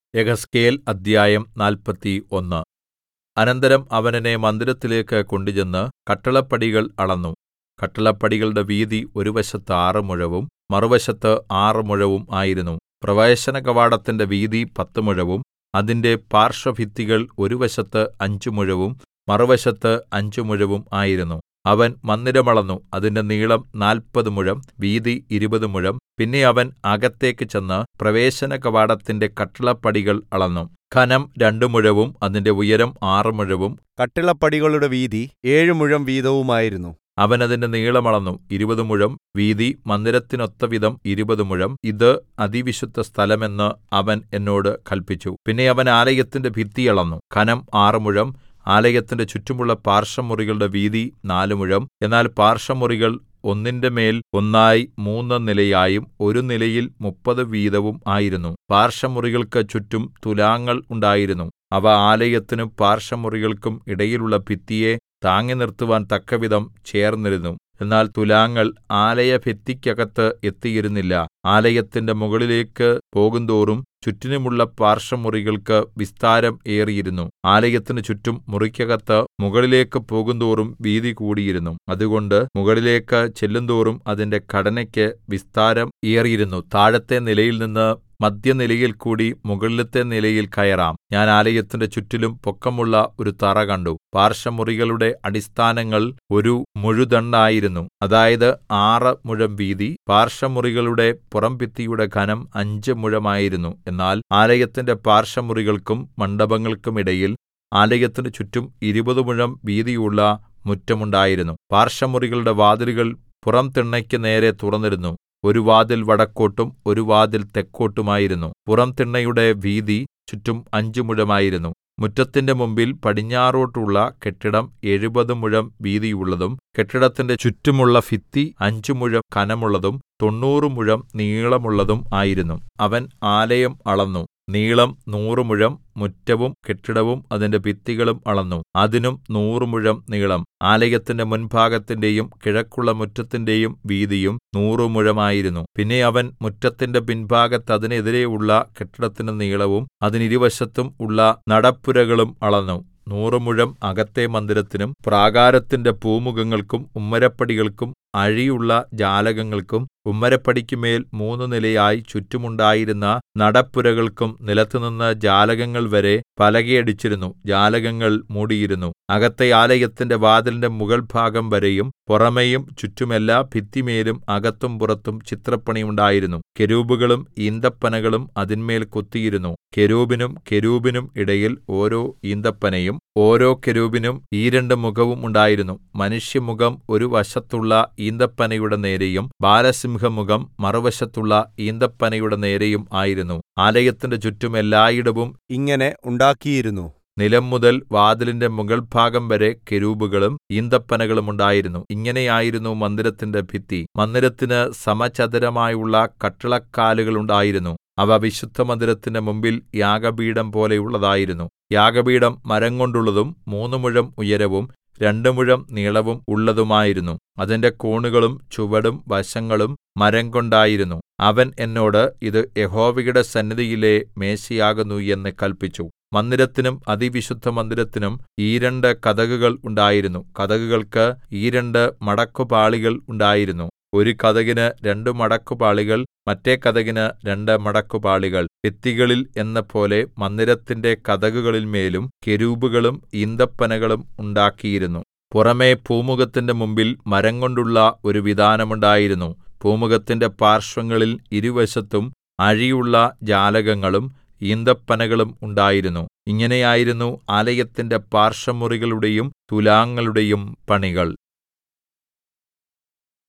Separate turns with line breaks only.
യെഹെസ്കേൽ അദ്ധ്യായം നാല്പത്തി ഒന്ന് അനന്തരം അവൻ എന്നെ മന്ദിരത്തിലേക്ക് കൊണ്ടുചെന്ന് കട്ടിളപ്പടികൾ അളന്നു കട്ടിളപ്പടികളുടെ വീതി ഒരു വശത്ത് ആറ് മുഴവും മറുവശത്ത് ആറ് മുഴവും ആയിരുന്നു പ്രവേശനകവാടത്തിന്റെ വീതി പത്ത് മുഴവും അതിന്റെ പാർശ്വഭിത്തികൾ ഒരു വശത്ത് അഞ്ച് മുഴവും മറുവശത്ത് അഞ്ച് മുഴവും ആയിരുന്നു അവൻ മന്ദിരം അളന്നു അതിന്റെ നീളം നാല്പത് മുഴം വീതി ഇരുപത് മുഴം പിന്നെ അവൻ അകത്തേക്ക് ചെന്ന് പ്രവേശനകവാടത്തിന്റെ കട്ടിളപ്പടികൾ അളന്നു ഘനം രണ്ട് മുഴവും അതിന്റെ ഉയരം ആറ് മുഴവും
കട്ടിളപ്പടികളുടെ വീതി ഏഴ് മുഴം വീതവുമായിരുന്നു
അവൻ അതിന്റെ നീളം അളന്നു ഇരുപത് മുഴം വീതി മന്ദിരത്തിനൊത്തവിധം ഇരുപത് മുഴം ഇത് അതിവിശുദ്ധസ്ഥലം എന്ന് അവൻ എന്നോട് കല്പിച്ചു പിന്നെ അവൻ ആലയത്തിന്റെ ഭിത്തി അളന്നു ഘനം ആറ് മുഴം ആലയത്തിന്റെ ചുറ്റുമുള്ള പാർശ്വമുറികളുടെ വീതി നാല് മുഴം എന്നാൽ പാർശ്വമുറികൾ ഒന്നിന്റെ മേൽ ഒന്നായി മൂന്ന് നിലയായും ഒരു നിലയിൽ മുപ്പത് വീതവും ആയിരുന്നു പാർശ്വമുറികൾക്ക് ചുറ്റും തുലാങ്ങൾ ഉണ്ടായിരുന്നു അവ ആലയത്തിനും പാർശ്വമുറികൾക്കും ഇടയിലുള്ള ഭിത്തിയെ താങ്ങി നിർത്തുവാൻ തക്കവിധം ചേർന്നിരുന്നു എന്നാൽ തുലാങ്ങൾ ആലയഭിത്തിക്കകത്ത് എത്തിയിരുന്നില്ല ആലയത്തിന്റെ മുകളിലേക്ക് പോകുന്തോറും ചുറ്റിനുമുള്ള പാർശ്വമുറികൾക്ക് വിസ്താരം ഏറിയിരുന്നു ആലയത്തിന് ചുറ്റും മുറിക്കകത്ത് മുകളിലേക്ക് പോകുന്തോറും വീതി കൂടിയിരുന്നു അതുകൊണ്ട് മുകളിലേക്ക് ചെല്ലുന്തോറും അതിന്റെ ഘടനയ്ക്ക് വിസ്താരം ഏറിയിരുന്നു താഴത്തെ നിലയിൽ നിന്ന് മധ്യനിലയിൽ കൂടി മുകളിലത്തെ നിലയിൽ കയറാം ഞാൻ ആലയത്തിന്റെ ചുറ്റിലും പൊക്കമുള്ള ഒരു തറ കണ്ടു പാർശ്വമുറികളുടെ അടിസ്ഥാനങ്ങൾ ഒരു മുഴുദണ്ഡായിരുന്നു അതായത് ആറ് മുഴം വീതി പാർശ്വമുറികളുടെ പുറംഭിത്തിയുടെ ഘനം അഞ്ച് മുഴമായിരുന്നു എന്നാൽ ആലയത്തിന്റെ പാർശ്വമുറികൾക്കും മണ്ഡപങ്ങൾക്കും ഇടയിൽ ആലയത്തിന് ചുറ്റും ഇരുപത് മുഴം വീതിയുള്ള മുറ്റമുണ്ടായിരുന്നു പാർശ്വമുറികളുടെ വാതിലുകൾ പുറംതിണ്ണയ്ക്ക് നേരെ തുറന്നിരുന്നു ഒരു വാതിൽ വടക്കോട്ടും ഒരു വാതിൽ തെക്കോട്ടുമായിരുന്നു പുറംതിണ്ണയുടെ വീതി ചുറ്റും അഞ്ച് മുഴമായിരുന്നു മുറ്റത്തിന്റെ മുമ്പിൽ പടിഞ്ഞാറോട്ടുള്ള കെട്ടിടം എഴുപത് മുഴം വീതിയുള്ളതും കെട്ടിടത്തിന്റെ ചുറ്റുമുള്ള ഭിത്തി അഞ്ച് മുഴം കനമുള്ളതും തൊണ്ണൂറ് മുഴം നീളമുള്ളതും ആയിരുന്നു അവൻ ആലയം അളന്നു നീളം നൂറ് മുഴം മുറ്റവും കെട്ടിടവും അതിന്റെ ഭിത്തികളും അളന്നു അതിനും നൂറ് മുഴം നീളം ആലയത്തിന്റെ മുൻഭാഗത്തിന്റെയും കിഴക്കുള്ള മുറ്റത്തിന്റെയും വീതിയും നൂറ് മുഴമായിരുന്നു പിന്നെ അവൻ മുറ്റത്തിന്റെ പിൻഭാഗത്ത് അതിനെതിരെയുള്ള കെട്ടിടത്തിന്റെ നീളവും അതിനിരുവശത്തും ഉള്ള നടപ്പുരകളും അളന്നു നൂറ് മുഴം അകത്തെ മന്ദിരത്തിനും പ്രാകാരത്തിന്റെ പൂമുഖങ്ങൾക്കും ഉമ്മരപ്പടികൾക്കും അഴിയുള്ള ജാലകങ്ങൾക്കും ഉമ്മരപ്പടിക്കുമേൽ മൂന്ന് നിലയായി ചുറ്റുമുണ്ടായിരുന്ന നടപ്പുരകൾക്കും നിലത്തുനിന്ന് ജാലകങ്ങൾ വരെ പലകയടിച്ചിരുന്നു ജാലകങ്ങൾ മൂടിയിരുന്നു അകത്തെ ആലയത്തിന്റെ വാതിലിന്റെ മുകൾഭാഗം വരെയും പുറമെയും ചുറ്റും എല്ലാ ഭിത്തിമേലും അകത്തും പുറത്തും ചിത്രപ്പണി ഉണ്ടായിരുന്നു കെരൂബുകളും ഈന്തപ്പനകളും അതിന്മേൽ കൊത്തിയിരുന്നു കെരൂബിനും കെരൂബിനും ഇടയിൽ ഓരോ ഈന്തപ്പനയും ഓരോ കെരൂബിനും ഈ രണ്ട് മുഖവും ഉണ്ടായിരുന്നു മനുഷ്യമുഖം ഒരു വശത്തുള്ള ഈന്തപ്പനയുടെ നേരെയും ബാലസിംഹമുഖം മറുവശത്തുള്ള ഈന്തപ്പനയുടെ നേരെയും ആയിരുന്നു ആലയത്തിന്റെ ചുറ്റും എല്ലായിടവും
ഇങ്ങനെ ഉണ്ടാക്കിയിരുന്നു
നിലം മുതൽ വാതിലിന്റെ മുകൾഭാഗം വരെ കെരൂബുകളും ഈന്തപ്പനകളും ഉണ്ടായിരുന്നു ഇങ്ങനെയായിരുന്നു മന്ദിരത്തിന്റെ ഭിത്തി മന്ദിരത്തിന് സമചതുരമായുള്ള കട്ടിളക്കാലുകൾ ഉണ്ടായിരുന്നു അവ വിശുദ്ധമന്ദിരത്തിന്റെ മുമ്പിൽ യാഗപീഠം പോലെയുള്ളതായിരുന്നു യാഗപീഠം മരം കൊണ്ടുള്ളതും മൂന്ന് മുഴം ഉയരവും രണ്ട് മുഴം നീളവും ഉള്ളതുമായിരുന്നു അതിന്റെ കോണുകളും ചുവടും വശങ്ങളും മരം കൊണ്ടായിരുന്നു അവൻ എന്നോട് ഇത് യഹോവയുടെ സന്നിധിയിലെ മേശയാകുന്നു എന്ന് കല്പിച്ചു മന്ദിരത്തിനും അതിവിശുദ്ധ മന്ദിരത്തിനും ഈ രണ്ട് കതകുകൾ ഉണ്ടായിരുന്നു കതകുകൾക്ക് ഈ രണ്ട് മടക്കുപാളികൾ ഉണ്ടായിരുന്നു ഒരു കതകിന് രണ്ട് മടക്കുപാളികൾ മറ്റേ കതകിന് രണ്ട് മടക്കുപാളികൾ ഭിത്തികളിൽ എന്നപോലെ മന്ദിരത്തിന്റെ കതകുകളിന്മേലും കെരൂബുകളും ഈന്തപ്പനകളും ഉണ്ടാക്കിയിരുന്നു പുറമെ പൂമുഖത്തിന്റെ മുമ്പിൽ മരം കൊണ്ടുള്ള ഒരു വിതാനമുണ്ടായിരുന്നു പൂമുഖത്തിന്റെ പാർശ്വങ്ങളിൽ ഇരുവശത്തും അഴിയുള്ള ജാലകങ്ങളും ഈന്തപ്പനകളും ഉണ്ടായിരുന്നു ഇങ്ങനെയായിരുന്നു ആലയത്തിന്റെ പാർശ്വമുറികളുടെയും തുലാങ്ങളുടെയും പണികൾ